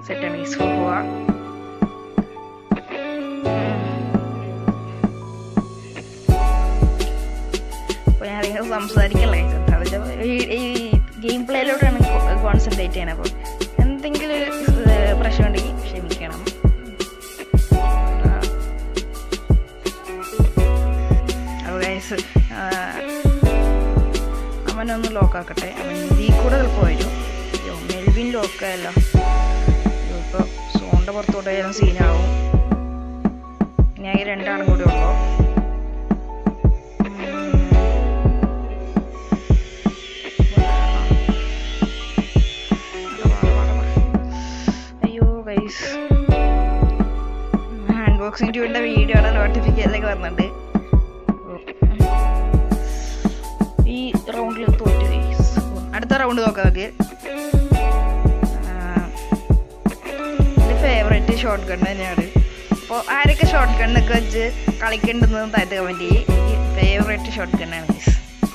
സെറ്റാണ് ഗൈസ് പോവാ അപ്പോൾ ഞാൻ നിങ്ങൾ സംസാരിക്കല്ലേ അതിൻ്റെ ഈ ഈ ഗെയിം പ്ലേയിലോട്ടാണ് കോൺസെൻട്രേറ്റ് ചെയ്യണം അപ്പോൾ എന്തെങ്കിലും ഒരു ഏർ, പ്രശ്നം ഉണ്ടെങ്കിൽ ക്ഷമിക്കണം ആ. അപ്പോൾ ഗൈസ് അവനൊന്ന് ലോക്കാക്കട്ടെ അവൻ ഇതിൽ കൂടെ ചിലപ്പോൾ വരും അയ്യോ മെൽവിൻ ലോക്കല്ല ഇപ്പോൾ സോണിൻ്റെ പുറത്തോട്ട് ആയാലും സീനാവും ഞാൻ ഈ രണ്ടാളും കൂടി ഉള്ളൂ അയ്യോ ഗൈസ് അൺബോക്സിംഗ് ട്യൂബിൻ്റെ വീഡിയോയുടെ നോട്ടിഫിക്കേഷനൊക്കെ വരുന്നുണ്ട് ഈ റൗണ്ടിൽ തോറ്റ് ഗൈസ് അടുത്ത റൗണ്ട് നോക്കാം നമുക്ക് എൻ്റെ ഫേവറേറ്റ് ഷോർട്ട് ഗൺ തന്നെയാണ് അപ്പോൾ ആരൊക്കെ ഷോർട്ട് ഗണ്ണൊക്കെ വെച്ച് കളിക്കേണ്ടതെന്ന് താഴത്ത് കമൻറ്റ് ചെയ്യും ഫേവറേറ്റ് ഷോർട്ട് ഗണ്ണാണ് ഗൈസ്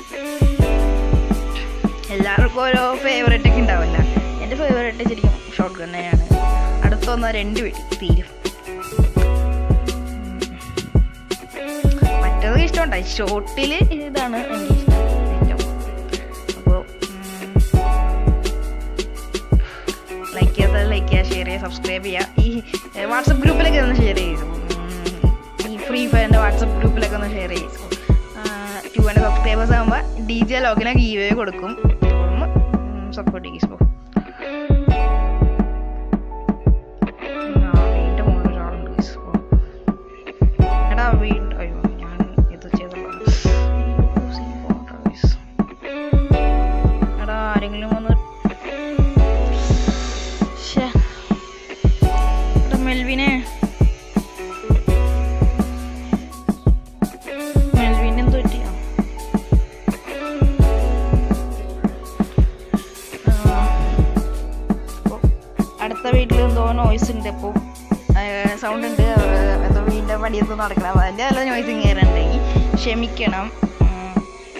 എല്ലാവർക്കും ഓരോ ഫേവറേറ്റ് ഒക്കെ ഉണ്ടാവില്ല എൻ്റെ ഫേവറേറ്റ് ശരിക്കും ഷോർട്ട് ഗൺ തന്നെയാണ് അടുത്ത വന്നാൽ രണ്ട് വെടി തീരും മറ്റേത് ഇഷ്ടമുണ്ടായി ഷോർട്ടിൽ ഇതാണ് എനിക്ക് ഇഷ്ടം ഏറ്റവും അപ്പോൾ ലൈക്ക് ചെയ്യാത്ത ലൈക്ക് ചെയ്യുക ഷെയർ ചെയ്യുക സബ്സ്ക്രൈബ് ചെയ്യുക ഈ വാട്സപ്പ് ഗ്രൂപ്പിലൊക്കെ ഒന്ന് ഷെയർ ചെയ്തു ഈ ഫ്രീ ഫയറിൻ്റെ വാട്സപ്പ് ഗ്രൂപ്പിലൊക്കെ ഒന്ന് ഷെയർ ചെയ്തു ടു ഹൺഡ്രഡ് സബ്സ്ക്രൈബേഴ്സ് ആകുമ്പോൾ ഡി ജെ ലോക്കിനെ ഗീവേ കൊടുക്കും ഒന്ന് സപ്പോർട്ട് ചെയ്യും വീണ്ടും മുകളിൽ ഒരാളുണ്ട് guys. ഓ. എടാ വീണ്ടും അയ്യോ ഞാൻ ഇത് ചെയ്തല്ലോ എടാ ആരെങ്കിലും വന്ന് ശ്ശേ. എടാ മെൽവിനെ മെൽവിന് എന്ത് പറ്റിയാ അപ്പൊ അടുത്ത വീട്ടിൽ എന്തോ നോയ്സ് ഉണ്ട് അപ്പോൾ സൗണ്ട് ഉണ്ട് ഏർ എന്തോ വീടിൻ്റെ പടിയെന്തോ നടക്കണം അപ്പോൾ അതിൻ്റെ നല്ല നോയ്സ് കയറുന്നുണ്ടെങ്കിൽ ക്ഷമിക്കണം ഉം.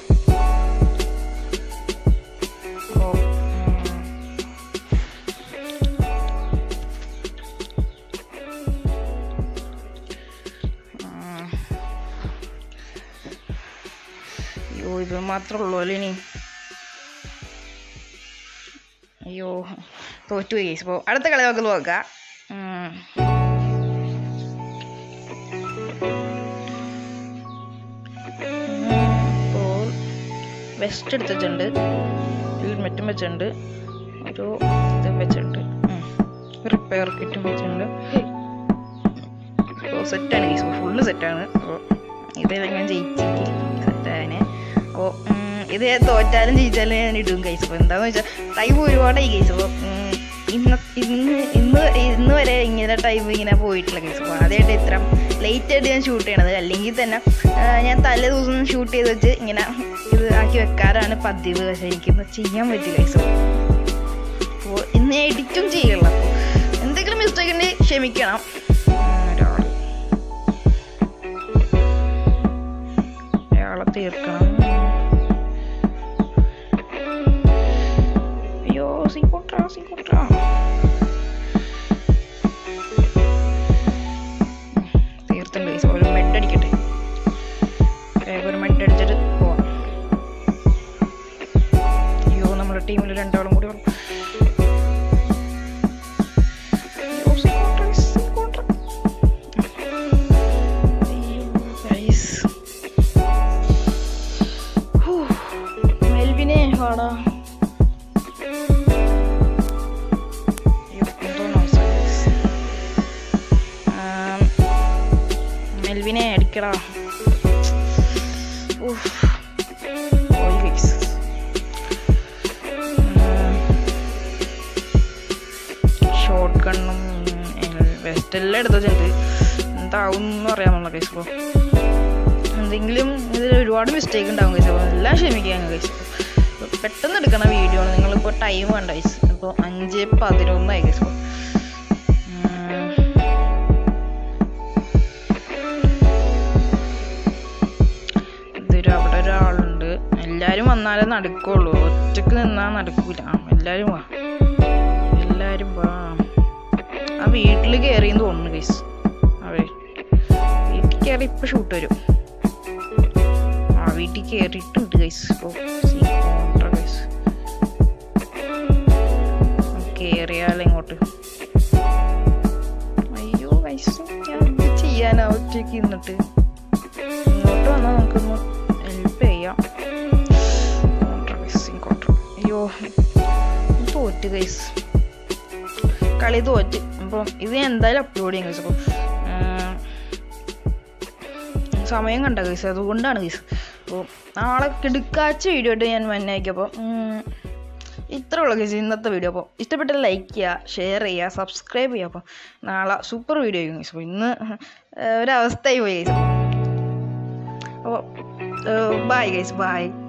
അപ്പോ, ഉം. ഉം. അയ്യോ ഇത് മാത്രമേ ഉള്ളൂ അല്ലേ ഇനി അയ്യോ തോറ്റു പോയി അപ്പോൾ അടുത്ത കളി നമുക്ക് നോക്കാം ഉം. ഉം, ഇപ്പോൾ വെസ്റ്റ് എടുത്തിട്ടുണ്ട് ഹെൽമെറ്റും വെച്ചിട്ടുണ്ട് ഒരു ഇതും വെച്ചിട്ടുണ്ട് റിപ്പയർ കിറ്റും വെച്ചിട്ടുണ്ട് അപ്പോൾ സെറ്റാണ് ഗീസ് ഫുള്ള് സെറ്റാണ് അപ്പോൾ ഇതെല്ലാം ഞാൻ ജയിച്ചെങ്കിൽ സെറ്റാനെ അപ്പോൾ ഇത് ഞാൻ തോറ്റാലും ജയിച്ചാലും ഞാൻ ഇടും കൈസ് അപ്പോൾ എന്താണെന്ന് വെച്ചാൽ ടൈം ഒരുപാടായി കൈസ് അപ്പോൾ ഇന്ന് ഇന്ന് ഇന്ന് ഇന്ന് വരെ ഇങ്ങനെ ടൈം ഇങ്ങനെ പോയിട്ടില്ല കൈസ് അപ്പോൾ ആദ്യമായിട്ട് ഇത്ര ലേറ്റ് ആയിട്ട് ഞാൻ ഷൂട്ട് ചെയ്യണത് അല്ലെങ്കിൽ തന്നെ ആ, ഞാൻ തലേ ദിവസം ഷൂട്ട് ചെയ്ത് വെച്ച് ഇങ്ങനെ ഇത് ആക്കി വെക്കാറാണ് പതിവ് പക്ഷേ എനിക്കൊന്നും ചെയ്യാൻ പറ്റില്ല കൈസ് അപ്പോൾ ഇന്ന് ഞാൻ എഡിറ്റും ചെയ്യണം അപ്പോൾ എന്തെങ്കിലും മിസ്റ്റേക്ക് ഉണ്ടെങ്കിൽ ക്ഷമിക്കണം ഉം, ഒരാള് അയാളെ തീർക്കണം അയ്യോ സീക്കോട്ടാ സീക്കോട്ടാ തീർത്തുണ്ട് guys. ഒരു മെഡ് അടിക്കട്ടെ വേഗം ഒരു മെഡ് അടിച്ചിട്ട് പോവാം അയ്യോ നമ്മുടെ ടീമിൽ രണ്ടാളും കൂടി ഉള്ളു അയ്യോ സീക്കോട്ടാ സീക്കോട്ടാ അയ്യോ guys. ഹൂ. മെൽവിനെ വാടാ അയ്യോ, എന്തോ noise ആ guys. ആം, മെൽവിനെ അടിക്കടാ ഉഫ്. പോയി guys. ഷോർട്ട് ഗണ്ണും വെസ്റ്റ് എല്ലാം എടുത്ത് വെച്ചിട്ടുണ്ട് എന്താവും അറിയാൻ പാടില്ല കേസ് ഇപ്പോൾ എന്തെങ്കിലും ഇതിൽ ഒരുപാട് മിസ്റ്റേക്ക് ഉണ്ടാവും കേസ് അപ്പോൾ എല്ലാം ക്ഷമിക്കാൻ കേസ് പെട്ടെന്ന് എടുക്കണ വീഡിയോ ആണ് നിങ്ങളിപ്പോൾ ടൈം വേണ്ട കേസ് ഇപ്പോൾ അഞ്ച് പതിനൊന്നായി കേസ് ഇപ്പോൾ ഇതൊരു അവിടെ ഒരാളുണ്ട് എല്ലാരും വന്നാലേ നടക്കുള്ളൂ ഒറ്റക്ക് നിന്നാ നടക്കൂല ആ, എല്ലാരും വാ എല്ലാരും വാ വീട്ടിൽ കയറിയെന്ന് തോന്നുന്നു ഗൈസ് അവര് വീട്ടിൽ കയറി ഇപ്പൊ ഷൂട്ട് വരും ആ വീട്ടിൽ കയറിയിട്ടുണ്ട് ഗൈസ് ഓ ഗൈസ് കയറിയാലോ ഇങ്ങോട്ട് അയ്യോ ഗൈസ് ഞാൻ എന്ത് ചെയ്യാനാ ഒറ്റയ്ക്ക് ഇരുന്നിട്ട് ഇങ്ങോട്ട് വന്നാൽ നമുക്കൊന്ന് ഹെൽപ്പ് ചെയ്യാം ഇങ്ങോട്ട് guys, ഇങ്ങോട്ട്. അയ്യോ തോറ്റ് ഗൈസ് കളി തോറ്റ് അപ്പം ഇത് ഞാൻ എന്തായാലും അപ്ലോഡ് ചെയ്യും ഗൈസ് അപ്പം സമയം കണ്ട ഗൈസ് അതുകൊണ്ടാണ് ഗൈസ് അപ്പോൾ നാളെ കിടുക്കാച്ച വീഡിയോ ആയിട്ട് ഞാൻ വന്നേക്കപ്പോൾ ഇത്രേ ഉള്ളൂ ഗൈസ് ഇന്നത്തെ വീഡിയോ അപ്പോൾ ഇഷ്ടപ്പെട്ടാൽ ലൈക്ക് ചെയ്യുക ഷെയർ ചെയ്യുക സബ്സ്ക്രൈബ് ചെയ്യുക അപ്പോൾ നാളെ സൂപ്പർ വീഡിയോ ആയിരിക്കും ഗൈസ് അപ്പോൾ ഇന്ന് ഒരവസ്ഥയായി പോയി ഗൈസ് അപ്പോൾ ബൈ ഗൈസ് ബൈ